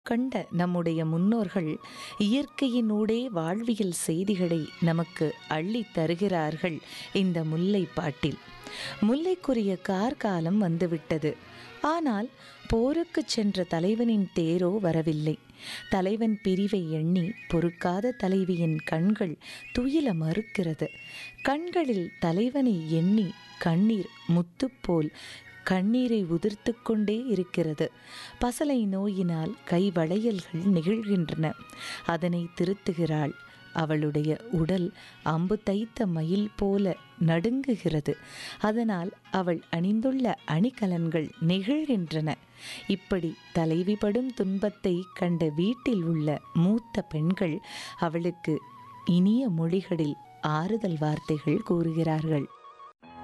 கண்ட நம்முடைய முன்னோர்கள் இயற்கையினூடே வாழ்வியல் செய்திகளை நமக்கு அள்ளித் தருகிறார்கள் இந்த முல்லை பாட்டில் முல்லைக்குரிய கார்காலம் வந்துவிட்டது ஆனால் போருக்குச் சென்ற தலைவனின் தேரோ வரவில்லை தலைவன் பிரிவை எண்ணி பொறுக்காத தலைவியின் கண்கள் துயில மறுக்கிறது கண்களில் தலைவனை எண்ணி கண்ணீர் முத்துப்போல் கண்ணீரை உதிர்த்து கொண்டே இருக்கிறது பசலை நோயினால் கை வளையல்கள் நெகிழ்கின்றன அதனை திருத்துகிறாள் அவளுடைய உடல் அம்பு தைத்த மயில் போல நடுங்குகிறது அதனால் அவள் அணிந்துள்ள அணிகலன்கள் நெகிழ்கின்றன இப்படி தலைவிபடும் துன்பத்தை கண்ட வீட்டில் உள்ள மூத்த பெண்கள் அவளுக்கு இனிய மொழிகளில் ஆறுதல் வார்த்தைகள் கூறுகிறார்கள்